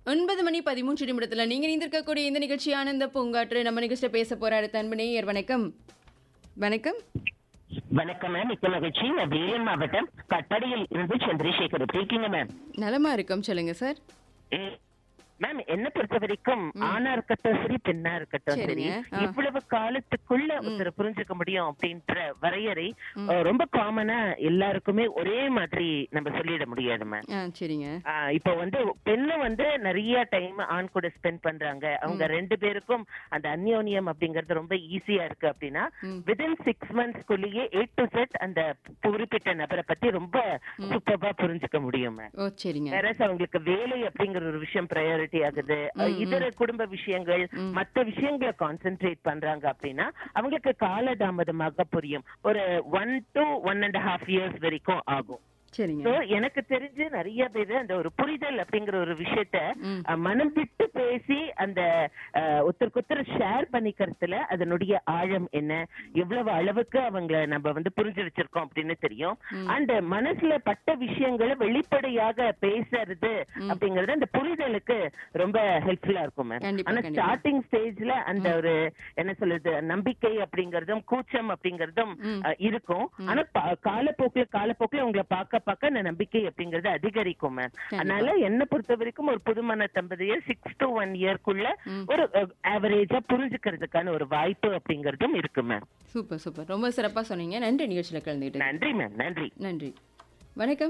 ஒன்பது மணி பதிமூன்று நிமிடத்துல நீங்க இணைந்திருக்கக்கூடிய இந்த நிகழ்ச்சி ஆனந்த பூங்காற்று நம்ம நிகழ்ச்சியில பேச போற அடுத்த அன்பு நேயர் வணக்கம் வணக்கம் வணக்கம் மேம் மிக்க மகிழ்ச்சி நான் வேலூர் மாவட்டம் கட்டடியில் இருந்து சந்திரசேகர் எப்படி இருக்கீங்க மேம் நலமா இருக்கோம் சொல்லுங்க சார் ம். மேம் என்ன பொறுத்த வரைக்கும் ஆணா இருக்கட்டும் சரி பெண்ணா இருக்கட்டும் சரி சரிங்க. ஆ. இவ்வளவு காலத்துக்குள்ள ஒருத்தர் புரிஞ்சுக்க முடியும் அப்படின்ற வரையறை அஹ், ரொம்ப காமனா எல்லாருக்குமே ஒரே மாதிரி நம்ம சொல்லிட முடியாது மேம் ஆ சரிங்க ஆஹ் இப்போ வந்து பெண்ணு வந்து நிறைய டைம் ஆண் கூட ஸ்பெண்ட் பண்றாங்க அவங்க ரெண்டு பேருக்கும் அந்த அந்யோன்யம் அப்படிங்கறது ரொம்ப ஈஸியா இருக்கு அப்படின்னா ம். வித்தின் சிக்ஸ் மந்த்ஸ்க்குள்ளேயே ஏ டு செட் அந்த குறிப்பிட்ட நபரை பத்தி ரொம்ப சூப்பர்பா புரிஞ்சுக்க முடியும் மேம் ஓ சரிங்க வேற அவங்களுக்கு வேலை அப்படிங்கிற ஒரு விஷயம் ப்ரையாரிட்டி ஆகுது இதர குடும்ப விஷயங்கள் மத்த விஷயங்களை கான்சென்ட்ரேட் பண்றாங்க அப்படின்னா அவங்களுக்கு காலதாமதமாக புரியும் ஒரு one two one and half years வரைக்கும் ஆகும் சரிங்க So, எனக்கு தெரிஞ்சு நிறைய பேர் அந்த ஒரு புரிதல் அப்படிங்கிற ஒரு விஷயத்த ம். அஹ், மனம் விட்டு பேசி அந்த அஹ், ஒருத்தருக்கு ஒருத்தர் ஷேர் பண்ணிக்கிறதுல அதனுடைய ஆழம் என்ன எவ்வளவு அளவுக்கு அவங்க நம்ம வந்து புரிஞ்சு வச்சிருக்கோம் அப்படின்னு தெரியும் அண்ட் மனசுல பட்ட விஷயங்களை வெளிப்படையாக பேசுறது அப்படிங்கறது அந்த புரிதலுக்கு ரொம்ப ஹெல்ப்ஃபுல்லா இருக்கும் மேம் கண்டிப்பா, ஆனா கண்டிப்பா. ஸ்டார்டிங் ஸ்டேஜ்ல அந்த ஒரு என்ன சொல்றது நம்பிக்கை அப்படிங்கறதும் கூச்சம் அப்படிங்கறதும் ம். அஹ், இருக்கும் ஆனா பா- காலப்போக்குல காலப்போக்குல உங்களை பார்க்க பார்க்க அந்த நம்பிக்கை அப்படிங்கறது அதிகரிக்கும் மேம் அதனால என்ன பொறுத்த வரைக்கும் ஒரு புதுமண தம்பதியர் சிக்ஸ் டு ஒன் இயர்க்குள்ள ஒரு ஆவரேஜா புரிஞ்சுக்கிறதுக்கான ஒரு வாய்ப்பு அப்படிங்கறதும் இருக்கு மேம் சூப்பர் சூப்பர் ரொம்ப சிறப்பா சொன்னீங்க நன்றி நிகழ்ச்சியில கலந்துக்கிட்டு நன்றி மேம் நன்றி நன்றி வணக்கம்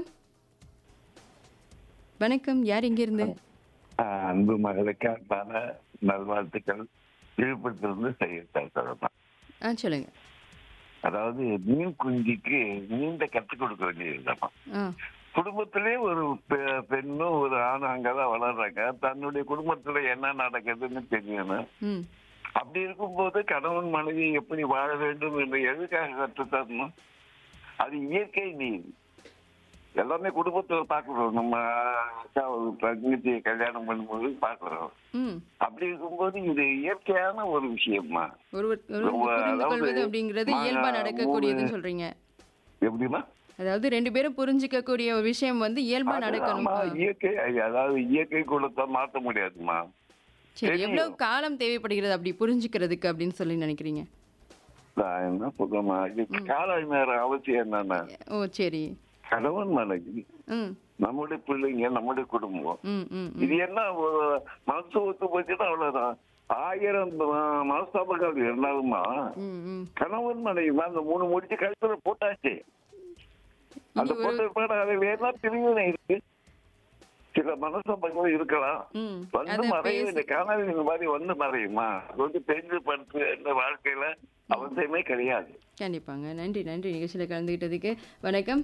வணக்கம் யார் இங்க இருந்து ஆஹ் அன்பு மகளுக்கு அன்பான நல்வாழ்த்துக்கள் விழுப்புரத்திலிருந்து செய்ய சொல்லலாம் ஆ சொல்லுங்க அதாவது மீன் குஞ்சிக்கு நீண்ட கற்றுக் கொடுக்க வேண்டியதுதாம்மா ஆ குடும்பத்திலே ஒரு பெ- பெண்ணும் ஒரு ஆணும் அங்கதான் வளர்றாங்க தன்னுடைய குடும்பத்துல என்ன நடக்குதுன்னு தெரியணும் ம் அப்படி இருக்கும்போது கணவன் மனைவி எப்படி வாழ வேண்டும் என்று எதுக்காக கற்றுத்தரணும் அது இயற்கை நீர் எல்லாமே குடும்பத்துல பாக்குறோம் நம்ம அக்கா ஒரு தங்கச்சியை கல்யாணம் பண்ணும்போது பாக்குறோம் ம் அப்படி இருக்கும்போது இது இயற்கையான ஒரு விஷயமா ஒருவர் ஒருவர் ரொம்ப, புரிந்து அதாவது, கொள்வது அப்படிங்கிறது மா- இயல்பா நடக்கக்கூடியதுன்னு மூணு- சொல்றீங்க எப்படிமா அதாவது ரெண்டு பேரும் புரிஞ்சுக்க கூடிய ஒரு விஷயம் வந்து இயல்பா அது நடக்கணும் ஆமா, இயற்கை அதாவது இயற்கை குலத்தை மாத்த முடியாதுமா சரி தெரியும். எவ்வளவு காலம் தேவைப்படுகிறது அப்படி புரிஞ்சுக்கிறதுக்கு அப்படின்னு சொல்லி நினைக்கிறீங்க நான் என்ன சொல்றேமா இது கால நேரம் அவசியம் என்னன்னா ஓ சரி கணவன் மனைவி ம் நம்முடைய பிள்ளைங்க நம்முடைய குடும்பம் ம் ம் இது என்ன ஒரு மனசு ஒத்து போச்சுன்னா அவ்வளவுதான் ஆயிரம் ம- மனஸ்தாபங்கள் இருந்தாலுமா ம் ம் கணவன் மனைவி அந்த மூணு முடிச்சு கழுத்துல போட்டாச்சு அந்த இங்க ஒரு- போட்ட பிறகு அது வேணா பிரிவினை இருக்கு சில மனஸ்தாபங்கள் இருக்கலாம் ம் வந்து அதை மறையும் பேச இந்த காணொலி இந்த மாதிரி வந்து மறையுமா அது வந்து தெரிஞ்சு படுத்து இந்த வாழ்க்கையில அவசியமே கிடையாது கண்டிப்பாங்க நன்றி நன்றி நிகழ்ச்சியில் கலந்துக்கிட்டதுக்கு வணக்கம்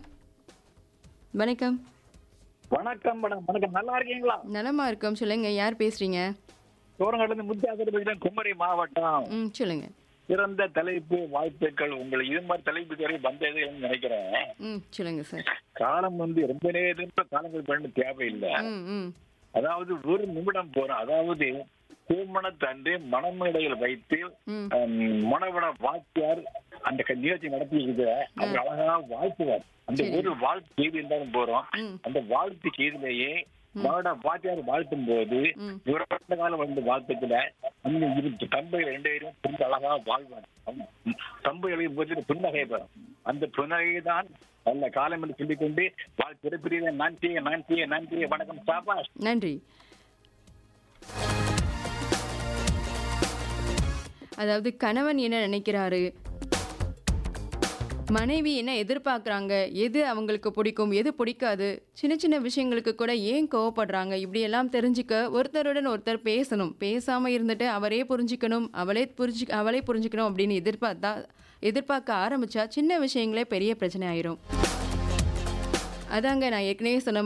வணக்கம் வணக்கம் மேடம் வணக்கம் நல்லா இருக்கீங்களா நலமா இருக்கோம் சொல்லுங்க யார் பேசுறீங்க சோரங்காட்டுல இருந்து முத்தியாசர் பேசுறேன் குமரி மாவட்டம் ம் சொல்லுங்க சிறந்த தலைப்பு வாழ்த்துக்கள் உங்களை இது மாதிரி தலைப்பு வரை வந்தது நினைக்கிறேன் ம் சொல்லுங்க சார் காலம் வந்து ரொம்ப நேரம் காலங்கள் பண்ண தேவையில்லை ம் ம் அதாவது ஒரு நிமிடம் போறோம் அதாவது திருமணத்தன்று மணமேடையில் வைத்து ம் ஹம், மணவன வாத்தியார் அந்த க- நிகழ்ச்சி நடத்தி இருக்குது அவர் அழகா வாழ்த்துவார் அந்த சரி. ஒரு வாழ்த்து செய்தி இருந்தாலும் போறோம் ம். அந்த வாழ்த்து செய்திலேயே மகட வாத்தியார் வாழ்த்தும் போது ம். இவரப்பட்ட காலம் வந்த வாழ்த்துக்களை அந்த இரு தம்பைகள் ரெண்டு பேரும் புரிந்து அழகா வாழ்வார் தம்பைகளை போது புன்னகை வரும் அந்த புன்னகை தான் நல்ல காலம் என்று சொல்லிக்கொண்டு வாழ் பிறப்பிரிவை நான் செய்ய நான் செய்ய நான் செய்ய வணக்கம் சாபாஷ் நன்றி அதாவது கணவன் என்ன நினைக்கிறாரு மனைவி என்ன எதிர்பார்க்குறாங்க எது அவங்களுக்கு பிடிக்கும் எது பிடிக்காது சின்ன சின்ன விஷயங்களுக்கு கூட ஏன் கோவப்படுறாங்க இப்படியெல்லாம் தெரிஞ்சுக்க ஒருத்தருடன் ஒருத்தர் பேசணும் பேசாமல் இருந்துட்டு அவரே புரிஞ்சுக்கணும் அவளே புரிஞ்சு அவளே புரிஞ்சுக்கணும் அப்படின்னு எதிர்பார்த்தா எதிர்பார்க்க ஆரம்பிச்சா சின்ன விஷயங்களே பெரிய பிரச்சனை ஆயிரும் அதாங்க நான் ஏற்கனவே சொன்ன